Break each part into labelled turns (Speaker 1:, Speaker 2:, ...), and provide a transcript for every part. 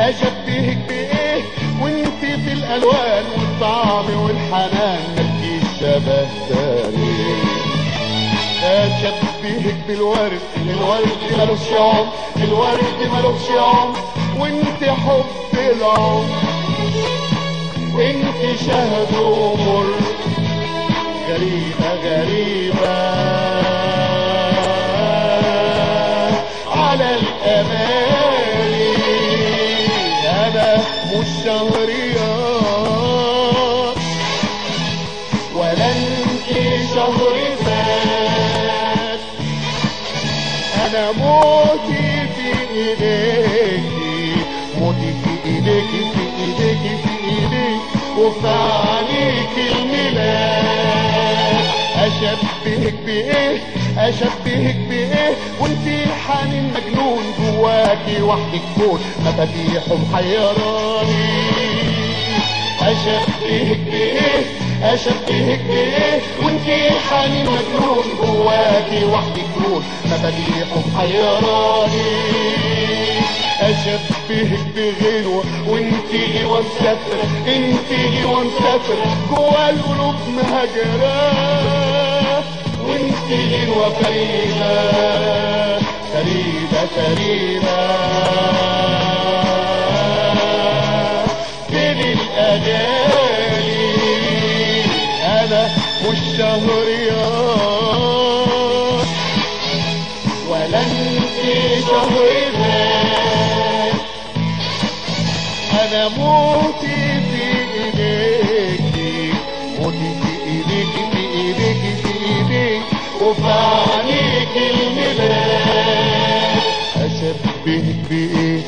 Speaker 1: اشبهك بايه وانت في الالوان والطعم والحنان ملكيش شبه تاني اشبهك بالورد الورد ملوش يوم الورد ملوش يوم وانت حب العمر انت شهد ومر غريبة غريبة على الأماني أنا مش شهريار ولا انت شهرزاد أنا موتي في إيديكي موتي في إيديكي في إيديكي في إيديك وفي عليك الميلاد أشبهك بإيه أشبهك بإيه وانتي حنين مجنون جواكي وحدك كون مفاتيح محيراني أشبهك بإيه أشبهك بإيه وانتي حنين مجنون جواكي وحدك كون مفاتيح محيراني اشبهك بغنوة وانتي جوا مسافرة انتي جوا مسافرة جوا القلوب مهاجرة وانتي جوا فريدة فريدة فريدة بين الاجالي انا مش شهريار ولا انتي شهرزاد انا موتي في ايديكي موتي في ايديكي في ايديكي في ايديك وفي عينيك الميلاد اشبهك بايه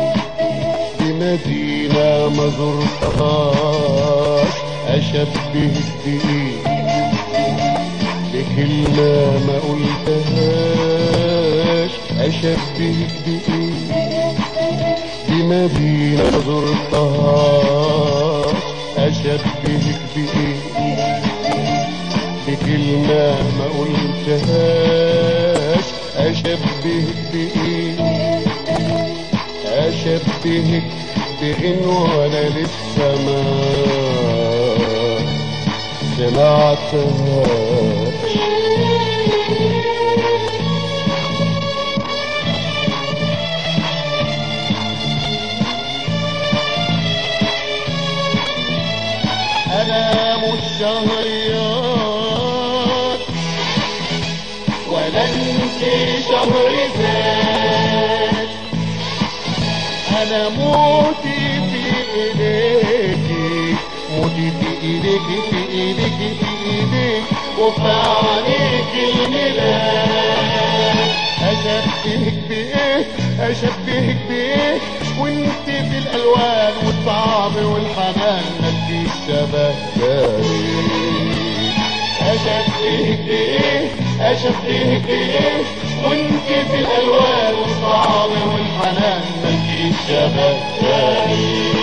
Speaker 1: بمدينة ما زرتهاش اشبهك بايه بكلمة ما قلتهاش اشبهك بايه بمدينة ما زرتهاش اشبهك بايه بكلمة ما قلتهاش اشبهك بايه اشبهك بغنوة انا لسه ما سمعتهاش انا مش شهريار ولا انت شهرزاد انا موتي في ايديكي موتي في ايديكي في ايديكي في ايديك وفي عليك الميلاد اشبهك بايه اشبهك بايه وانت في الالوان والطعم والحنان ملكيش شبه تاني اشبهك بايه اشبهك بايه وانت في الالوان والطعم والحنان ملكيش شبه تاني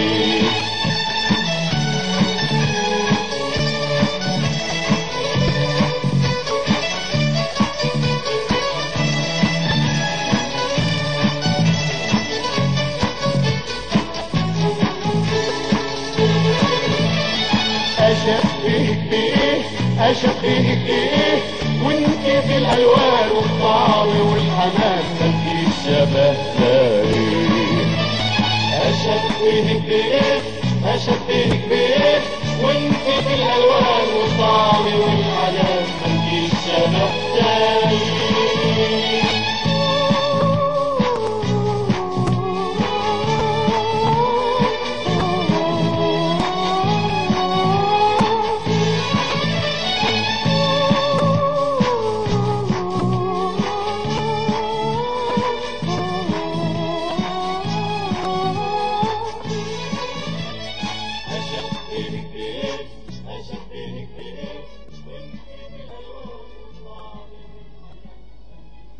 Speaker 1: اشبهك بايه اشبهك بايه وانت في الالوان والطعم والحنان ملكيش شبه تاني اشبهك بايه اشبهك بايه وانت في الالوان والطعم والحنان ملكيش شبه تاني أشبهك بإيه أشبهك بإيه وانت في الألوان